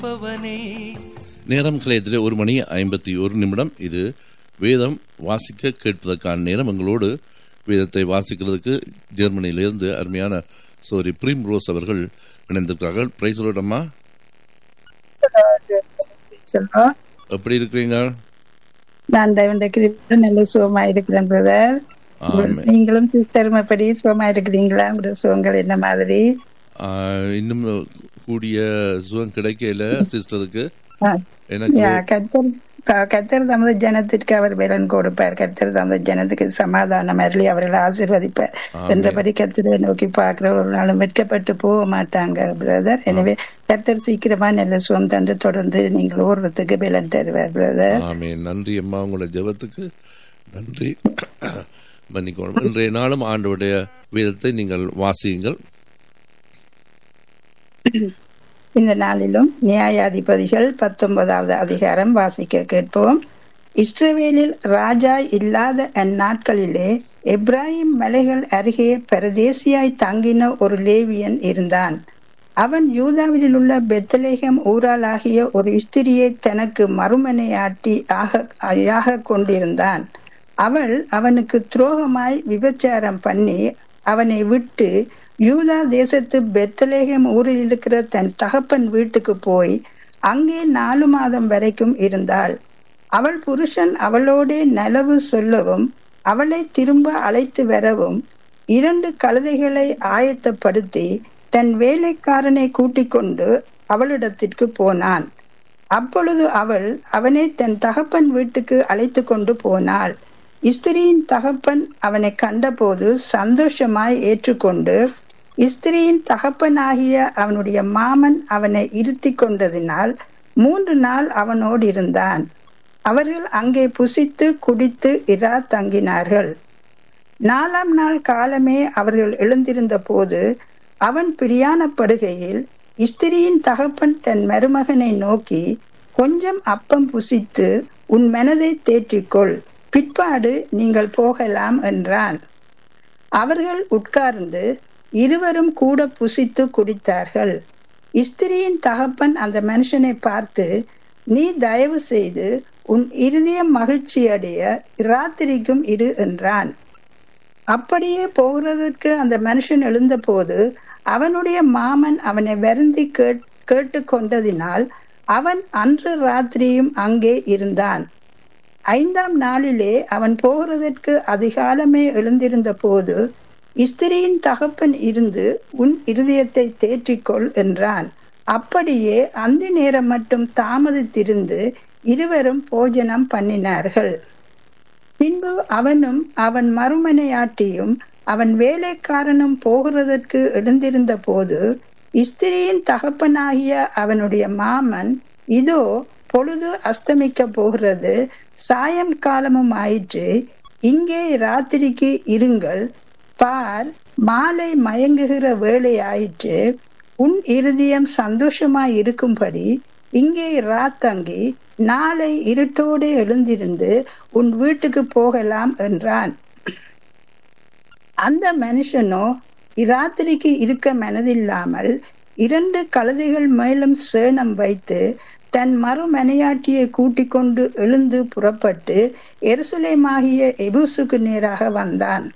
பவனே நேரம் கலையத்திலே ஒரு மணி ஐம்பத்தி ஒரு நிமிடம் இது வேதம் வாசிக்க கேட்பதற்கான நேரம் எங்களோடு வேதத்தை வாசிக்கிறதுக்கு ஜெர்மனியிலிருந்து அருமையான சோரி பிரீம் ரோஸ் அவர்கள் இணைந்திருக்கிறார்கள் பிரைசலோடம்மா சொல்றோம் எப்படி இருக்கிறீங்க நான் தேவண்ட கிருப்ப நல்ல சுகமா இருக்கிறேன் பிரதர் ஆமென். நீங்களும் சிஸ்டர்மப்படி சுகமா இருக்கிறீங்களா உங்களோட சுகங்கள் என்ன மாதிரி ஆஹ், இன்னும் கூடிய சுகம் கிடைக்கல சிஸ்டருக்கு ஆ, எனக்கு யா, கத்தர் க- கத்தர் தமது ஜனத்திற்கு அவர் பலன் கொடுப்பார் கத்தர் தமது ஜனத்துக்கு சமாதானம் அருளி அவர்களை ஆசீர்வதிப்பார் ஆமென். என்றபடி கத்தரை நோக்கி பார்க்கிற ஒரு நாளும் வெட்கப்பட்டு போக மாட்டாங்க பிரதர் எனவே கத்தர் சீக்கிரமா நல்ல சுகம் தந்து தொடர்ந்து நீங்கள் ஓடுறதுக்கு பலன் தருவார் பிரதர் ஆமே நன்றி அம்மா உங்களோட ஜெபத்துக்கு நன்றி மன்னிக்கணும் இன்றைய நாளும் ஆண்டவருடைய வேதத்தை நீங்கள் வாசியுங்கள் இந்த நாளிலும் நியாயாதிபதிகள் பத்தொன்பதாவது அதிகாரம் வாசிக்க கேட்போம் இஸ்ரவேலில் ராஜா இல்லாத அந்நாட்களிலே எப்ராஹிம் மலைகள் அருகே பரதேசியாய் தங்கின ஒரு லேவியன் இருந்தான் அவன் யூதாவில் உள்ள பெத்தலேகம் ஊராளாகிய ஒரு ஸ்திரியை தனக்கு மறுமனையாட்டி ஆக ஆக கொண்டிருந்தான் அவள் அவனுக்கு துரோகமாய் விபச்சாரம் பண்ணி அவனை விட்டு யூதா தேசத்து பெத்தலேகம் ஊரில் இருக்கிற தன் தகப்பன் வீட்டுக்கு போய் அங்கே நாலு மாதம் வரைக்கும் இருந்தாள் அவள் புருஷன் அவளோடே நலவு சொல்லவும் அவளை திரும்ப அழைத்து வரவும் இரண்டு கழுதைகளை ஆயத்தப்படுத்தி தன் வேலைக்காரனை கூட்டிக் கொண்டு அவளிடத்திற்கு போனான் அப்பொழுது அவள் அவனை தன் தகப்பன் வீட்டுக்கு அழைத்து கொண்டு போனாள் ஸ்திரியின் தகப்பன் அவனை கண்டபோது சந்தோஷமாய் ஏற்றுக்கொண்டு ஸ்திரியின் தகப்பனாகிய அவனுடைய மாமன் அவனை இருத்தி கொண்டதினால் மூன்று நாள் அவனோடு இருந்தான் அவர்கள் அங்கே புசித்து குடித்து இரா தங்கினார்கள் நாலாம் நாள் காலமே அவர்கள் எழுந்திருந்த போது அவன் பிரியாணப்படுகையில் ஸ்திரியின் தகப்பன் தன் மருமகனை நோக்கி கொஞ்சம் அப்பம் புசித்து உன் மனதை தேற்றிக்கொள் பிற்பாடு நீங்கள் போகலாம் என்றான் அவர்கள் உட்கார்ந்து இருவரும் கூட புசித்து குடித்தார்கள் ஸ்திரியின் தகப்பன் அந்த மனுஷனை பார்த்து நீ தயவு செய்து உன் இருதயம் மகிழ்ச்சி அடைய ராத்திரிக்கும் இரு என்றான் அப்படியே போகிறதற்கு அந்த மனுஷன் எழுந்தபோது அவனுடைய மாமன் அவனை வருந்தி கேட் கேட்டு கொண்டதினால் அவன் அன்று ராத்திரியும் அங்கே இருந்தான் ஐந்தாம் நாளிலே அவன் போகிறதற்கு அதிகாலமே எழுந்திருந்த போது ஸ்திரியின் தகப்பன் இருந்து உன் இருதயத்தை தேற்றிக்கொள் என்றான் அப்படியே அந்த நேரம் மட்டும் தாமதித்திருந்து இருவரும் போஜனம் பண்ணினார்கள் பின்பு அவனும் அவன் மறுமனையாட்டியும் அவன் வேலைக்காரனும் போகிறதற்கு எழுந்திருந்த போது ஸ்திரியின் தகப்பனாகிய அவனுடைய மாமன் இதோ பொழுது அஸ்தமிக்க போகிறது சாயம் காலமும் ஆயிற்று இங்கே ராத்திரிக்கு இருங்கள் பார் மாலை மயங்குகிற வேலை ஆயிற்று உன் இருதயம் சந்தோஷமாய் இருக்கும்படி இங்கே ராத்தங்கி நாளை இருட்டோடு எழுந்திருந்து உன் வீட்டுக்கு போகலாம் என்றான் அந்த மனுஷனோ இராத்திரிக்கு இருக்க மனதில்லாமல் இரண்டு கழுதைகள் மேலும் சேணம் வைத்து தன் மறுமனையாட்டியை கூட்டிக் கொண்டு எழுந்து புறப்பட்டு எருசலேமாகிய எபூசுக்கு நேராக வந்தான்